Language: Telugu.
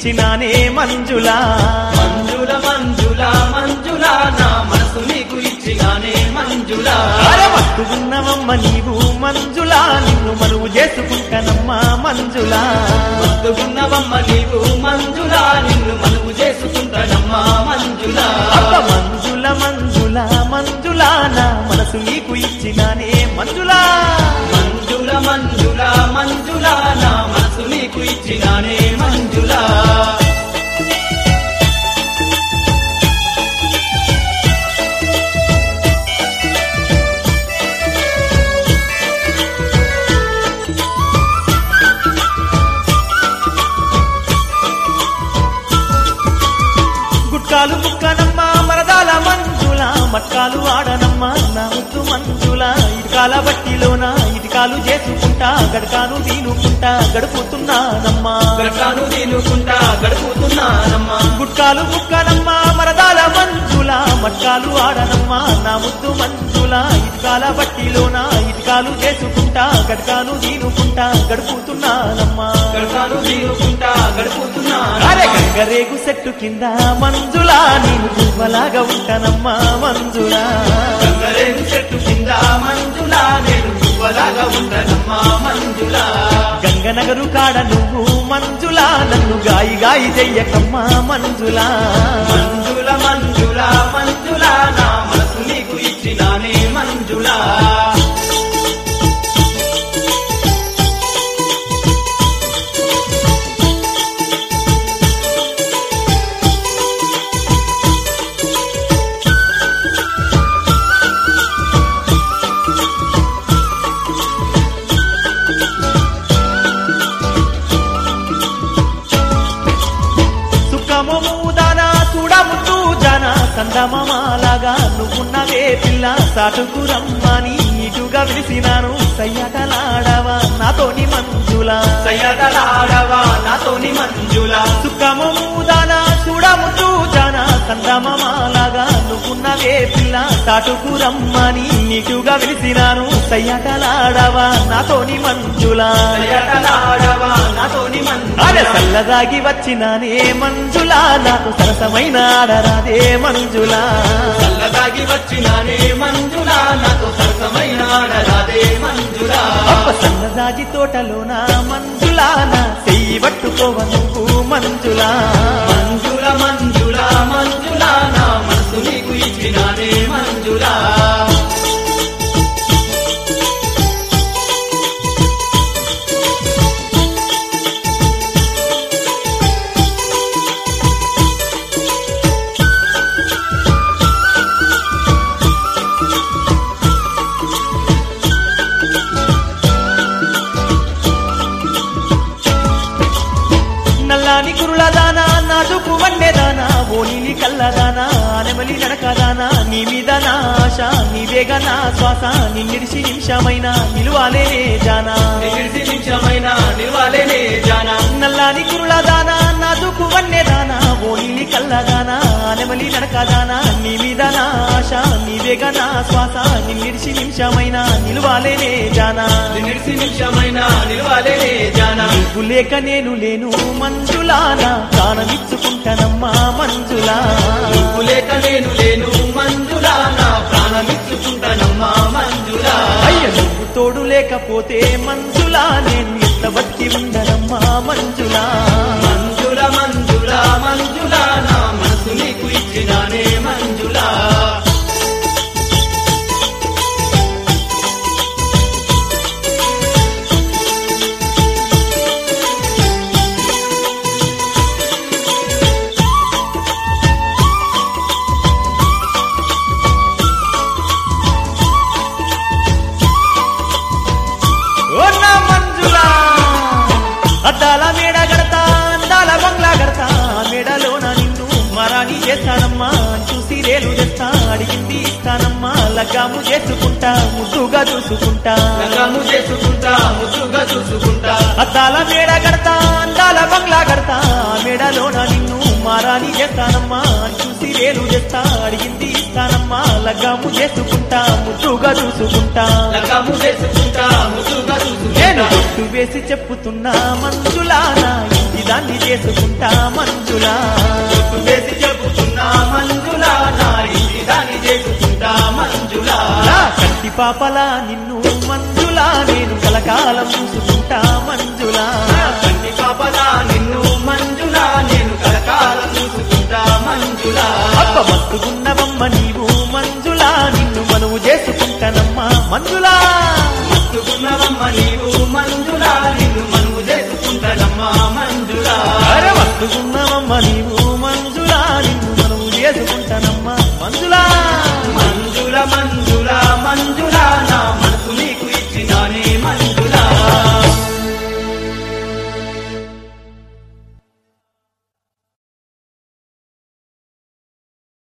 ఇచ్చినానే మంజులా మంజుల మంజుల మంజుల నా మనసు నీకు ఇచ్చినానే మంజుల అరే మత్తుకున్నవమ్మ నీవు మంజులా నిన్ను మనువు చేసుకుంటానమ్మా మంజులా మత్తుకున్నవమ్మ నీవు మంజుల నిన్ను మనువు చేసుకుంటానమ్మా మంజుల అబ్బ మంజుల మంజుల మంజులా నా మనసు నీకు ఇచ్చినానే మంజులా మంజుల మంజుల మంజుల నా మనసు నీకు ఇచ్చినానే మంజుల గుట్కాలు ముక్కనమ్మ మరదాల మంజుల మట్కాలు ఆడనమ్మ నా ముద్దు మంజుల ఇటుకాల బట్టిలోన ఇటుకాలు చేసుకుంటా గడకాను దీనుకుంటా గడుపుతున్నానమ్మా గట్టాను దీనుకుంటా గడుపుతున్నానమ్మా గుట్కాలు ముక్కనమ్మ మరదాల మంజుల మట్కాలు ఆడనమ్మ నా ముద్దు మంజుల ఇటుకాల బట్టిలోన ఇటుకాలు చేసుకుంటా గడకాను దీనుకుంటా గడుపుతున్నానమ్మా గట్టాను దీనుకుంటా గడుపుతున్నా అరే గంగరేగు చెట్టు కింద మంజులా నేను గువ్వలాగా ఉంటానమ్మా మంజులా గంగరేగు చెట్టు కింద మంజుల నేను పువ్వలాగా ఉంటానమ్మా మంజుల గంగనగరు కాడ నువ్వు మంజులా నన్ను గాయి గాయి చెయ్యకమ్మా మంజులా మంజుల మంజుల మంజుల నా మనసు నీకు ఇచ్చినానే మంజుల సుఖమము దానా చూడముద్దు జన సందమాలాగా నువ్వున్నవే పిల్ల సాటుకు రమ్మని ఇటుగా పిలిచినాను సయ్యటలాడవా నాతోని మంజులా సయ్యదలాడవా నాతోని మంజుల సుఖమము దానా చూడముద్దు జన సందమాలాగా నువ్వున్నవే పిల్ల సాటుకు రమ్మని నీటుగా పిలిచినాను సయ్యటలాడవా నాతోని మంజులా సయ్యదలాడవా నాతోని అరే మంజుల చల్లదాగి వచ్చినానే మంజులా నాకు సరసమైన ఆడరాదే మంజులా చల్లదాగి వచ్చినానే మంజుల నాతో సరసమైన ఆడరాదే మంజుల అప్ప సన్నజాజి తోటలోన మంజులా నా చెయ్యి పట్టుకోవ నువ్వు మంజులా మంజుల మంజుల మంజుల నా మనసు నీకు ఇచ్చినానే మంజుల నల్లాని కురులదానా నాజుకు వన్నెదానా ఓనిలి కల్లదానా నెమలి నడకదానా నీ మీద నా ఆశ నీవేగా నా శ్వాస నిన్నిడిసి నిమిషమైన నిలువాలేనే జానా నిలిసి నిమిషమైన నిలవాలేనే జానా నల్లాని కురులదానా నాజుకు వన్నెదానా ఓనిలి కల్లదానా నెమలి నడకదానా నీ మీద నా ఆశ నీవేగా నా శ్వాస నిన్నిడిసి నిమిషమైన నిలువాలేనే జానా నిలిసి నిమిషమైన నిలవాలేనే జానా నువ్వు లేక నేను లేను మంజులా నా ప్రాణమిచ్చుకుంటానమ్మా మంజులా నువ్వు లేక నేను లేను మంజుల నా ప్రాణమిచ్చుకుంటానమ్మా మంజుల అయ్య నువ్వు తోడు లేకపోతే మంజులా నేను ఎట్ల బతికి ఉండనమ్మా మంజులా మంజుల మంజుల మంజుల నా మనసు నీకు ఇచ్చినానే మంజుల ఓ నా మంజులా అద్దాల మేడ గడతా అందాల బంగ్లా గడతా మేడలోన నిన్ను మరాణి చేస్తానమ్మా చూసి రేలు తెస్తా అడిగింది ఇస్తానమ్మా లగ్గాము చేసుకుంటా ముద్దుగా చూసుకుంటా రంగము చేసుకుంటా ముద్దుగా చూసుకుంటా అద్దాల మేడ గడతా అందాల బంగ్లా గడతా మేడలోన నిన్ను మారాని చేస్తానమ్మా చూసి రేలు చేస్తా అడిగింది ఇస్తానమ్మా లగ్గాము చేసుకుంటా ముద్దుగా చూసుకుంటా రంగము చేసుకుంటా ముద్దుగా నేను చూసుకుంటా ఒట్టు వేసి చెప్పుతున్నా మంజులా నా ఇంటి దాన్ని చేసుకుంటా మంజులా ఒట్టు వేసి చెబుతున్నా మంజులా నా ఇంటి దాన్ని చేసుకుంటా మంజులా నా కంటి పాపలా నిన్ను మంజులా నేను కలకాలం చూసుకుంటా మంజులా నా కంటి పాపలా నిన్ను మంజులా నేను కలకాలం చూసుకుంటా మంజులా అబ్బ మస్తుకున్నవమ్మ నీవు మంజులా నిన్ను మనవు చేసుకుంటానమ్మా మంజులా మస్తుకున్నవమ్మ నీవు మంజులా నిన్ను మనువు చేసుకుంటానమ్మా మంజులా అరే మస్తుకున్నవమ్మ నీవు మంజులా నిన్ను మనవు చేసుకుంటానమ్మా మంజులా మంజుల మంజుల మంజుల